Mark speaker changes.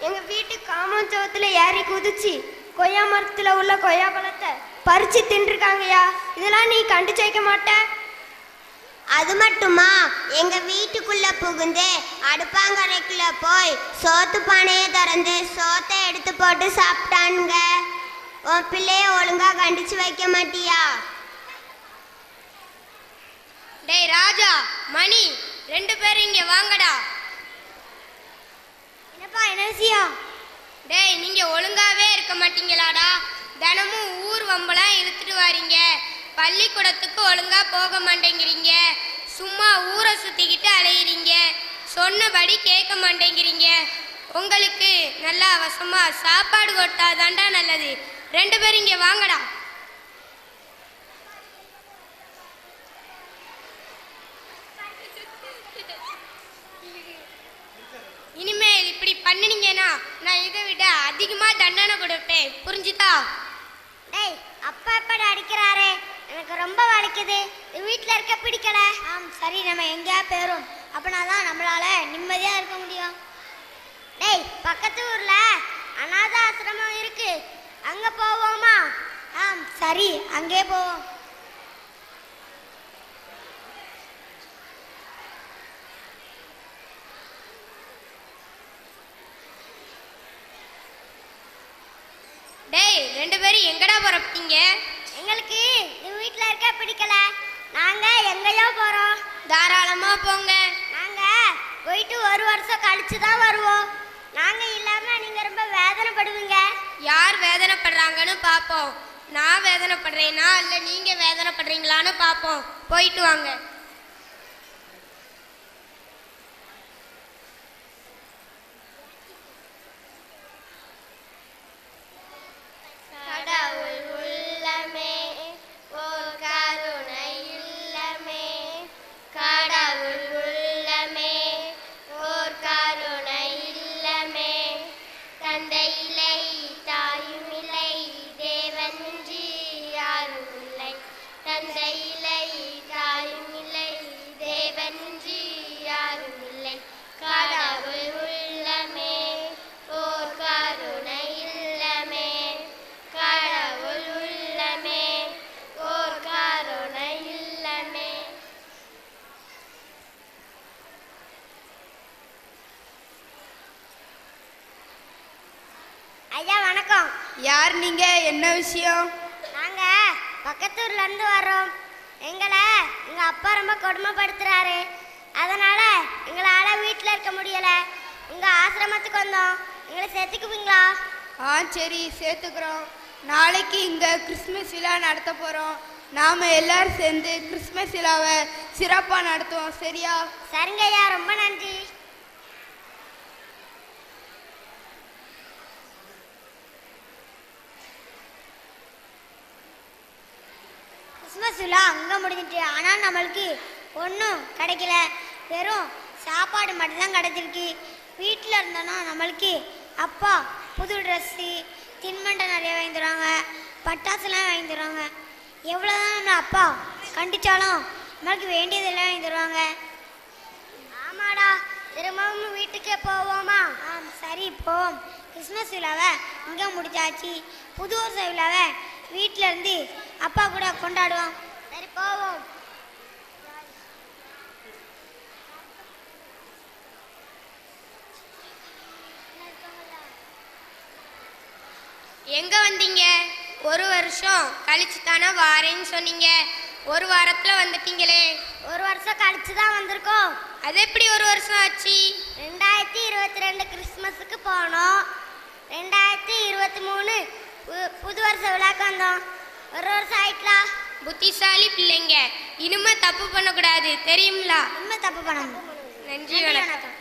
Speaker 1: எங்க வீட்டு காமச்சவத்துல ஏறி குதிச்சு கொய்யா மரத்துல உள்ள கொய்யா பழத்தை பறிச்சு தின்றுருக்காங்கய்யா இதெல்லாம் நீ கண்டு வைக்க மாட்ட
Speaker 2: அது மட்டுமா எங்க வீட்டுக்குள்ள புகுந்து அடுப்பாங்கரைக்குள்ள போய் சோத்து பானையை திறந்து சோத்தை எடுத்து போட்டு சாப்பிட்டானுங்க உன் பிள்ளைய ஒழுங்கா கண்டிச்சு வைக்க மாட்டியா
Speaker 3: டேய் ராஜா மணி ரெண்டு பேரும் இங்க வாங்கடா
Speaker 1: என்னப்பா என்ன விஷயம்
Speaker 3: டேய் நீங்க ஒழுங்காவே இருக்க மாட்டீங்களாடா தினமும் ஊர் வம்பெல்லாம் இழுத்துட்டு வாரீங்க பள்ளிக்கூடத்துக்கு ஒழுங்கா போக மாட்டேங்கிறீங்க சும்மா ஊரை சுத்திக்கிட்டு அலையிறீங்க சொன்னபடி கேட்க மாட்டேங்கிறீங்க உங்களுக்கு நல்லா அவசமா சாப்பாடு கொடுத்தாதான்டா நல்லது ரெண்டு பேரும் இங்க வாங்கடா இனிமேல் இப்படி பண்ணினீங்கன்னா நான் இதை விட அதிகமா தண்டனை கொடுப்பேன் புரிஞ்சுதா
Speaker 2: டேய் அப்பா எப்படி அடிக்கிறாரே எனக்கு ரொம்ப வலிக்குது வீட்டில் இருக்க பிடிக்கல
Speaker 1: ஆம் சரி நம்ம எங்கேயா போயிரும் அப்படின்னா தான் நம்மளால நிம்மதியா இருக்க முடியும்
Speaker 2: டேய் பக்கத்து ஊர்ல அனாத ஆசிரமம் இருக்கு அங்க போவோமா
Speaker 1: ஆம் சரி அங்கே போவோம்
Speaker 3: டேய் ரெண்டு பேரும் எங்கடா புறப்பட்டீங்க
Speaker 2: எங்களுக்கு இந்த வீட்டில் இருக்க பிடிக்கல நாங்க எங்கேயோ போறோம்
Speaker 3: தாராளமா போங்க
Speaker 2: நாங்க போயிட்டு ஒரு வருஷம் கழிச்சு தான் வருவோம் நாங்க இல்லாம நீங்க ரொம்ப வேதனைப்படுவீங்க
Speaker 3: யார் வேதனைப்படுறாங்கன்னு பார்ப்போம் நான் வேதனைப்படுறேனா இல்லை நீங்க வேதனைப்படுறீங்களான்னு பார்ப்போம் போயிட்டு வாங்க
Speaker 2: கடவுள் உள்ளமே ஓர் கருணை இல்லமே கடவுள் உள்ளமே ஓர் கருணை இல்லமே தந்தை இல்லை தாயும் இல்லை தேவன் இன்றி யாரும் இல்லை தந்தை இல்லை தாயும் இல்லை தேவன் இன்றி யாரும் இல்லை கடவுள் உள்ளமே ஓர் கருணை இல்லமே கடவுள் உள்ளமே ஓர் கருணை இல்லமே ஐயா வணக்கம்
Speaker 3: யார் நீங்க என்ன விஷயம்
Speaker 2: நாங்க பக்கத்தூர்ல இருந்து வர்றோம் எங்களை எங்க அப்பா ரொம்ப கொடுமைப்படுத்துறாரு அதனால எங்களால வீட்டில் இருக்க முடியல உங்க ஆசிரமத்துக்கு வந்தோம் எங்களை சேர்த்துக்குவீங்களா
Speaker 4: ஆ சரி சேர்த்துக்கிறோம் நாளைக்கு இங்கே கிறிஸ்மஸ் விழா நடத்த போகிறோம் நாம் எல்லாரும் சேர்ந்து கிறிஸ்மஸ் விழாவை சிறப்பாக நடத்துவோம் சரியா
Speaker 2: சரிங்க ஐயா ரொம்ப நன்றி
Speaker 1: கிறிஸ்மஸ் விழா அங்கே முடிஞ்சிட்டு ஆனால் நம்மளுக்கு ஒன்றும் கிடைக்கல வெறும் சாப்பாடு மட்டும்தான் கிடைச்சிருக்கு வீட்டில் இருந்தோன்னா நம்மளுக்கு அப்பா புது ட்ரெஸ்ஸு தின்பண்டம் நிறைய வாங்கி தருவாங்க பட்டாசுலாம் வாங்கி தருவாங்க எவ்வளோதான் நம்ம அப்பா கண்டிச்சாலும் நம்மளுக்கு வேண்டியதெல்லாம் வாங்கி தருவாங்க
Speaker 2: ஆமாடா திரும்பவும் வீட்டுக்கே போவோமா
Speaker 1: ஆம் சரி போவோம் கிறிஸ்மஸ் விழாவை இங்கே முடிச்சாச்சு புது வருஷ விழாவை வீட்டில் இருந்து அப்பா கூட கொண்டாடுவோம்
Speaker 2: சரி போவோம்
Speaker 3: எங்க வந்தீங்க ஒரு வருஷம் கழிச்சு தானே வாரேன்னு சொன்னீங்க ஒரு வாரத்துல வந்துட்டீங்களே
Speaker 2: ஒரு வருஷம் கழிச்சு தான் வந்திருக்கோம்
Speaker 3: அது எப்படி ஒரு வருஷம் ஆச்சு
Speaker 2: ரெண்டாயிரத்தி இருபத்தி ரெண்டு கிறிஸ்மஸுக்கு போனோம் ரெண்டாயிரத்தி இருபத்தி மூணு பு- புது வருஷ விழாக்கு வந்தோம் ஒரு வருஷம் ஆயிட்டலாம்
Speaker 3: புத்திசாலி பிள்ளைங்க இனிமே தப்பு பண்ணக்கூடாது தெரியுங்களா
Speaker 1: இனிமே தப்பு பண்ணணும்
Speaker 3: நன்றி வணக்கம்